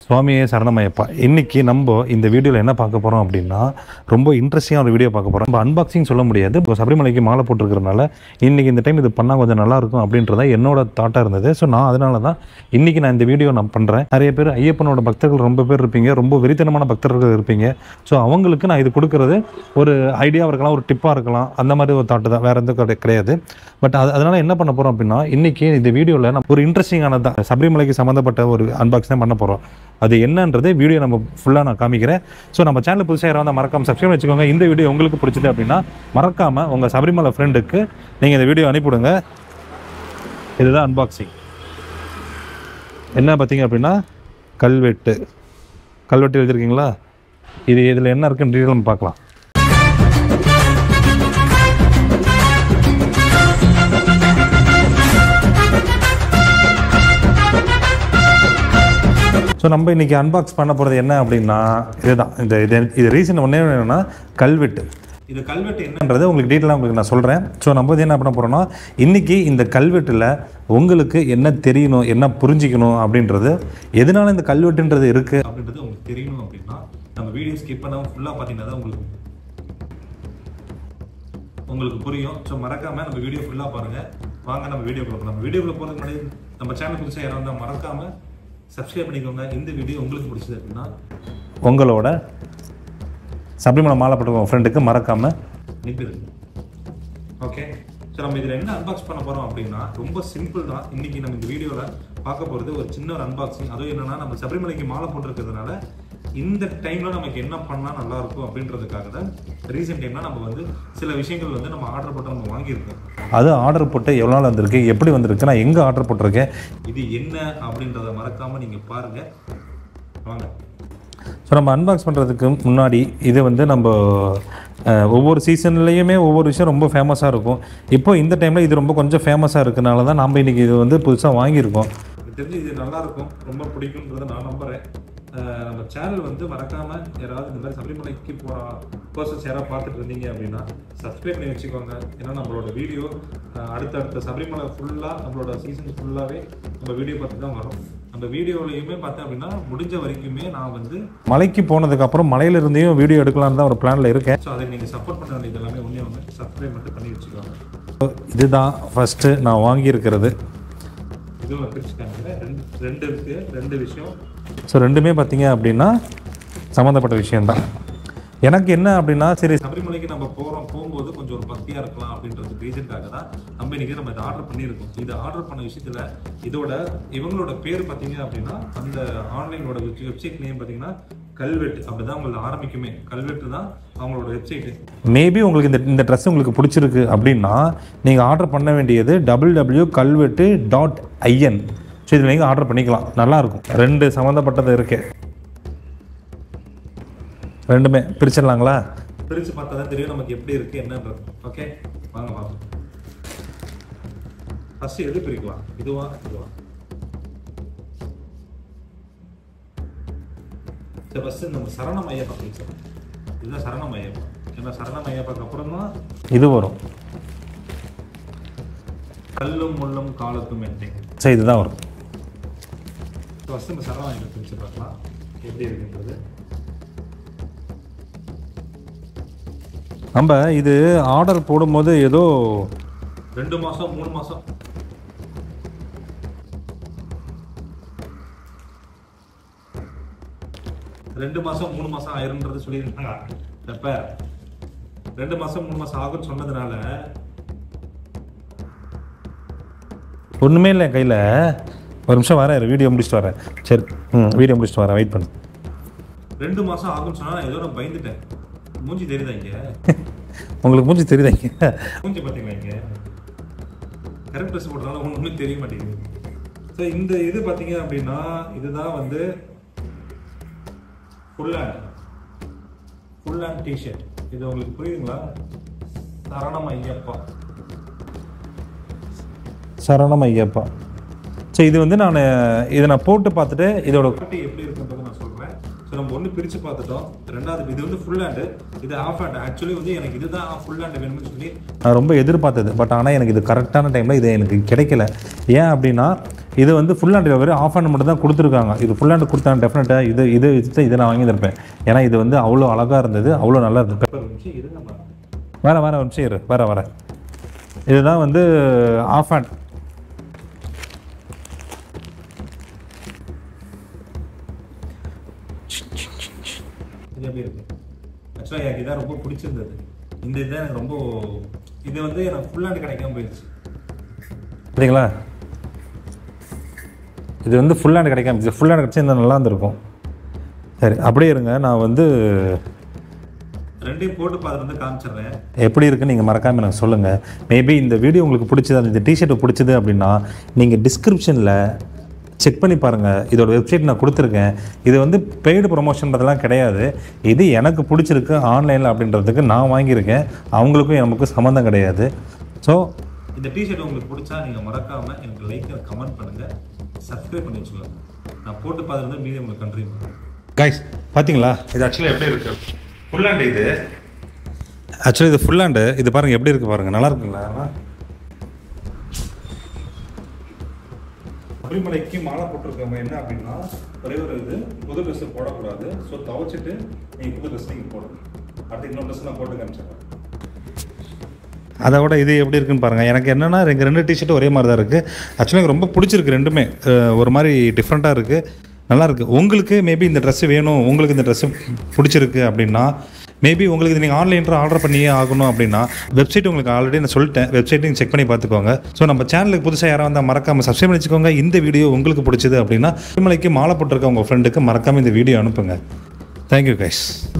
சுவாமியே சரணமையப்பா இன்னைக்கு நம்ம இந்த வீடியோவில் என்ன பார்க்க போகிறோம் அப்படின்னா ரொம்ப இன்ட்ரெஸ்டிங்காக ஒரு வீடியோ பார்க்க போகிறோம் நம்ம அன்பாக்சிங் சொல்ல முடியாது இப்போ சபரிமலைக்கு மாலை போட்டிருக்கிறனால இன்னைக்கு இந்த டைம் இது பண்ணால் கொஞ்சம் நல்லா இருக்கும் அப்படின்றத என்னோட தாட்டாக இருந்தது ஸோ நான் அதனால தான் இன்னைக்கு நான் இந்த வீடியோ நான் பண்ணுறேன் நிறைய பேர் ஐயப்பனோட பக்தர்கள் ரொம்ப பேர் இருப்பீங்க ரொம்ப வெறித்தனமான பக்தர்கள் இருப்பீங்க ஸோ அவங்களுக்கு நான் இது கொடுக்கறது ஒரு ஐடியாவாக இருக்கலாம் ஒரு டிப்பாக இருக்கலாம் அந்த மாதிரி ஒரு தாட்டு தான் வேறு எந்த கிடை- கிடையாது பட் அது அதனால் என்ன பண்ண போகிறோம் அப்படின்னா இன்றைக்கி இந்த வீடியோவில் நம்ம ஒரு இன்ட்ரெஸ்டிங்கானது தான் சபரிமலைக்கு சம்மந்தப்பட்ட ஒரு அன்பாக்ஸ் தான் பண்ண போகிறோம் அது என்னன்றது வீடியோ நம்ம ஃபுல்லாக நான் காமிக்கிறேன் ஸோ நம்ம சேனல் புதுசாக யாராவது மறக்காம சப்ஸ்கிரைப் வச்சுக்கோங்க இந்த வீடியோ உங்களுக்கு பிடிச்சது அப்படின்னா மறக்காமல் உங்கள் சபரிமலை ஃப்ரெண்டுக்கு நீங்கள் இந்த வீடியோ அனுப்பிவிடுங்க இதுதான் அன்பாக்சிங் என்ன பார்த்தீங்க அப்படின்னா கல்வெட்டு கல்வெட்டு எழுதிருக்கீங்களா இது இதில் என்ன இருக்குன்னு டீட்டெயில் நம்ம பார்க்கலாம் ஸோ நம்ம இன்னைக்கு அன்பாக்ஸ் பண்ண போகிறது என்ன அப்படின்னா இதுதான் இந்த இது இது ரீசன் ஒன்றே என்னன்னா கல்வெட்டு இது கல்வெட்டு என்னன்றது உங்களுக்கு டீட்டெயிலாக உங்களுக்கு நான் சொல்கிறேன் ஸோ நம்ம வந்து என்ன பண்ண போகிறோம்னா இன்றைக்கி இந்த கல்வெட்டில் உங்களுக்கு என்ன தெரியணும் என்ன புரிஞ்சிக்கணும் அப்படின்றது எதனால இந்த கல்வெட்டுன்றது இருக்குது அப்படின்றது உங்களுக்கு தெரியணும் அப்படின்னா நம்ம வீடியோ ஸ்கிப் பண்ணாமல் ஃபுல்லாக பார்த்தீங்கன்னா தான் உங்களுக்கு உங்களுக்கு புரியும் ஸோ மறக்காம நம்ம வீடியோ ஃபுல்லாக பாருங்க வாங்க நம்ம வீடியோக்குள்ள போகலாம் நம்ம வீடியோக்குள்ள போகிறதுக்கு முன்னாடி நம்ம சேனல் புதுசாக யாராவது இருந்தால் மறக்காம சப்ஸ்கிரைப் பண்ணிக்கோங்க இந்த வீடியோ உங்களுக்கு பிடிச்சது அப்படின்னா உங்களோட சபரிமலை மாலைப்பட்ட உங்கள் ஃப்ரெண்டுக்கு மறக்காம அனுப்பிடுங்க ஓகே ஸோ நம்ம இதில் என்ன அன்பாக்ஸ் பண்ண போகிறோம் அப்படின்னா ரொம்ப சிம்பிள் தான் இன்னைக்கு நம்ம இந்த வீடியோவில் பார்க்க போகிறது ஒரு சின்ன ஒரு அன்பாக்சிங் அதுவும் என்னன்னா நம்ம சபரிமலைக்கு மாலை போட்டிருக்கிறதுனால இந்த டைம்ல நமக்கு என்ன பண்ணா நல்லா இருக்கும் அப்படின்றதுக்காக தான் ரீசெண்ட் டைம்ல நம்ம வந்து சில விஷயங்கள் வந்து நம்ம ஆர்டர் போட்டு நம்ம வாங்கியிருக்கோம் அது ஆர்டர் போட்டு எவ்வளோ நாள் வந்திருக்கு எப்படி வந்திருக்கு நான் எங்கே ஆர்டர் போட்டிருக்கேன் இது என்ன அப்படின்றத மறக்காம நீங்க பாருங்க வாங்க ஸோ நம்ம அன்பாக்ஸ் பண்ணுறதுக்கு முன்னாடி இது வந்து நம்ம அஹ், ஒவ்வொரு சீசன்லேயுமே ஒவ்வொரு விஷயம் ரொம்ப ஃபேமஸாக இருக்கும் இப்போ இந்த டைமில் இது ரொம்ப கொஞ்சம் ஃபேமஸாக இருக்கனால தான் நம்ம இன்றைக்கி இது வந்து புதுசாக வாங்கியிருக்கோம் தெரிஞ்சு இது நல்லா இருக்கும் ரொம்ப பிடிக்கும்ன்றதை நான் நம்புகிறேன் நம்ம சேனல் வந்து மறக்காம யாராவது இந்த மாதிரி சபரிமலைக்கு போகிற பர்சன்ஸ் யாராவது பார்த்துட்டு இருந்தீங்க அப்படின்னா சப்ஸ்கிரைப் பண்ணி வச்சுக்கோங்க ஏன்னா நம்மளோட வீடியோ அடுத்தடுத்த சபரிமலை ஃபுல்லாக நம்மளோட சீசன் ஃபுல்லாகவே நம்ம வீடியோ பார்த்து தான் வரும் அந்த வீடியோலையுமே பார்த்தேன் அப்படின்னா முடிஞ்ச வரைக்குமே நான் வந்து மலைக்கு போனதுக்கு அப்புறம் மலையில இருந்தையும் வீடியோ எடுக்கலாம்னு தான் ஒரு பிளான்ல இருக்கேன் ஸோ அதை நீங்கள் சப்போர்ட் பண்ண வேண்டியது எல்லாமே ஒன்றே ஒன்று சப்ஸ்கிரைப் மட்டும் பண்ணி வச்சுக்கோங்க இதுதான் ஃபர்ஸ்ட் நான் வாங்கியிருக்கிறது இதுவும் பிரிச்சுட்டாங்க ரெண்டு ரெண்டு இருக்கு ரெண்டு விஷயம் ஸோ ரெண்டுமே பார்த்தீங்க அப்படின்னா சம்மந்தப்பட்ட விஷயம்தான் எனக்கு என்ன அப்படின்னா சரி சபரிமலைக்கு நம்ம போகிறோம் போகும்போது கொஞ்சம் ஒரு பக்தியாக இருக்கலாம் அப்படின்றது ரீசனுக்காக தான் நம்ம இன்னைக்கு நம்ம இதை ஆர்டர் பண்ணியிருக்கோம் இது ஆர்டர் பண்ண விஷயத்தில் இதோட இவங்களோட பேர் பார்த்தீங்க அப்படின்னா அந்த ஆன்லைனோட வெப்சைட் நேம் பார்த்தீங்கன்னா கல்வெட்டு அப்படிதான் உங்களுக்கு ஆரம்பிக்குமே கல்வெட்டு தான் அவங்களோட வெப்சைட்டு மேபி உங்களுக்கு இந்த இந்த ட்ரெஸ் உங்களுக்கு பிடிச்சிருக்கு அப்படின்னா நீங்கள் ஆர்டர் பண்ண வேண்டியது double W Kalvettu dot IN so இதில் நீங்கள் ஆர்டர் பண்ணிக்கலாம் நல்லாயிருக்கும் ரெண்டு சம்மந்தப்பட்டது இருக்கு ரெண்டுமே பிரிச்சிடலாங்களா பிரித்து பார்த்தா தான் தெரியும் நமக்கு எப்படி இருக்குது என்னன்றது ஓகே வாங்க வாங்க ஃபஸ்ட்டு எது பிரிக்கலாம் இதுவா இதுவா சரி ஃபஸ்ட்டு நம்ம சரணம் ஐயப்பா பிரிச்சலாம் இதுதான் சரணம் ஐயப்பா ஏன்னா சரணம் ஐயப்பாக்கு அப்புறம் தான் இது வரும் கல்லும் முள்ளும் காலத்தும் எட்டை சரி இதுதான் வரும் ஃபஸ்ட்டு நம்ம சரணம் ஐயப்பா பிரித்து பார்க்கலாம் எப்படி இருக்குன்றது நம்ம இது ஆர்டர் போடும்போது ஏதோ ரெண்டு மாதம் மூணு மாதம் ரெண்டு மாசம் மூணு மாசம் ஆயிரும்ன்றது சொல்லியிருந்தாங்க எப்ப ரெண்டு மாசம் மூணு மாசம் ஆகும்னு சொன்னதுனால ஒண்ணுமே இல்லை என் கையில ஒரு நிமிஷம் வரேன் வீடியோ முடிச்சுட்டு வரேன் சரி ம் வீடியோ முடிச்சுட்டு வரேன் வெயிட் பண்ணு ரெண்டு மாசம் ஆகும்னு சொன்னா நான் ஏதோ நான் பயந்துட்டேன் மூஞ்சி தெரியுதா இங்க உங்களுக்கு மூஞ்சி தெரியுதா இங்க மூஞ்சி பாத்தீங்களா இங்க கரெக்ட் ட்ரெஸ் போட்டதால ஒண்ணுமே தெரிய மாட்டேங்குது ஸோ இந்த இது பாத்தீங்க அப்படின்னா இதுதான் வந்து full hand full hand T shirt இது உங்களுக்கு புரியுதுங்களா சரணம் ஐயப்பா சரணம் ஐயப்பா ஸோ இது வந்து நான் இதை நான் போட்டு பார்த்துட்டு இதோட குட்டி எப்படி இருக்குன்றதை நான் சொல்கிறேன் ஸோ நம்ம ஒன்று பிரித்து பார்த்துட்டோம் ரெண்டாவது இது வந்து ஃபுல் ஹேண்டு இது ஆஃப் ஹேண்ட் ஆக்சுவலி வந்து எனக்கு இதுதான் ஃபுல் ஹேண்ட் வேணும்னு சொல்லி நான் ரொம்ப எதிர்பார்த்தது பட் ஆனால் எனக்கு இது கரெக்டான டைமில் இது எனக்கு கிடைக்கல ஏன் அப்படின்னா இது வந்து ஃபுல் ஹேண்ட் வெறும் ஆஃப் ஹேண்ட் மட்டும் தான் கொடுத்துருக்காங்க இது ஃபுல் ஹேண்ட் கொடுத்தாங்க டெஃபினட்டாக இது இது வச்சு இதை நான் வாங்கியிருப்பேன் ஏன்னா இது வந்து அவ்வளோ அழகாக இருந்தது அவ்வளோ நல்லா இருந்தது பேப்பர் இருந்துச்சு இது நம்ம வர வர ஒரு நிமிஷம் இரு வர வர இதுதான் வந்து ஆஃப் ஹேண்ட் இது எப்படி இருக்கு ஆக்சுவலாக எனக்கு இதான் ரொம்ப பிடிச்சிருந்தது இந்த இதுதான் எனக்கு ரொம்ப இது வந்து எனக்கு ஃபுல் ஹேண்ட் கிடைக்காம போயிடுச்சு சரிங்களா இது வந்து ஃபுல் ஹேண்ட் கிடைக்காம போயிடுச்சு ஃபுல் ஹேண்ட் கிடச்சி இந்த நல்லா இருந்திருக்கும் சரி அப்படியே இருங்க நான் வந்து ரெண்டையும் போட்டு பார்த்துட்டு வந்து காமிச்சிடுறேன் எப்படி இருக்குன்னு நீங்கள் மறக்காமல் எனக்கு சொல்லுங்கள் மேபி இந்த வீடியோ உங்களுக்கு பிடிச்சது அந்த இந்த டிஷர்ட் பிடிச்சது அப்படின்னா நீங்கள் டிஸ்கிரிப்ஷனில் செக் பண்ணி பாருங்கள் இதோட வெப்சைட் நான் கொடுத்துருக்கேன் இது வந்து பெய்டு ப்ரொமோஷன்றதெல்லாம் கிடையாது இது எனக்கு பிடிச்சிருக்கு ஆன்லைனில் அப்படின்றதுக்கு நான் வாங்கியிருக்கேன் அவங்களுக்கும் நமக்கும் சம்மந்தம் கிடையாது ஸோ இந்த டிஷர்ட் உங்களுக்கு பிடிச்சா நீங்கள் மறக்காமல் எனக்கு லைக் கமெண்ட் பண்ணுங்கள் சப்ஸ்கிரைப் பண்ணி வச்சுக்கோங்க நான் போட்டு பார்த்துட்டு மீதி உங்களுக்கு கண்ட்ரி கைஸ் பார்த்தீங்களா இது ஆக்சுவலாக எப்படி இருக்கு ஃபுல் ஹேண்ட் இது ஆக்சுவலி இது ஃபுல் ஹேண்டு இது பாருங்கள் எப்படி இருக்குது பாருங்கள் நல்லா இருக்குங்களா சபரிமலைக்கு மாலை போட்டிருக்கவங்க என்ன அப்படின்னா ஒரே ஒரு இது புது ட்ரெஸ் போடக்கூடாது ஸோ துவைச்சிட்டு நீங்கள் புது ட்ரெஸ் நீங்கள் போடணும் அடுத்து இன்னொரு ட்ரெஸ் நான் போட்டு காமிச்சிடுறேன் அதை விட இது எப்படி இருக்குன்னு பாருங்கள் எனக்கு என்னென்னா எங்கள் ரெண்டு டிஷர்ட்டும் ஒரே மாதிரி தான் இருக்குது ஆக்சுவலாக எனக்கு ரொம்ப பிடிச்சிருக்கு ரெண்டுமே அஹ் ஒரு மாதிரி டிஃப்ரெண்ட்டாக இருக்குது நல்லா இருக்குது உங்களுக்கு மேபி இந்த ட்ரெஸ்ஸு வேணும் உங்களுக்கு இந்த ட்ரெஸ்ஸு பிடிச்சிருக்கு அப்படின்னா மேபி உங்களுக்கு இது நீங்கள் ஆன்லைனில் ஆர்டர் பண்ணியே ஆகணும் அப்படின்னா வெப்சைட் உங்களுக்கு ஆல்ரெடி நான் சொல்லிட்டேன் வெப்சைட் நீங்கள் செக் பண்ணி பார்த்துக்கோங்க ஸோ நம்ம சேனலுக்கு புதுசாக யாராவது வந்தால் மறக்காமல் சப்ஸ்கிரைப் பண்ணி வச்சுக்கோங்க இந்த வீடியோ உங்களுக்கு பிடிச்சது அப்படின்னா திருமலைக்கு மாலை போட்டிருக்க உங்கள் ஃப்ரெண்டுக்கு மறக்காமல் இந்த வீடியோ அனுப்புங்க தேங்க்யூ கைஸ்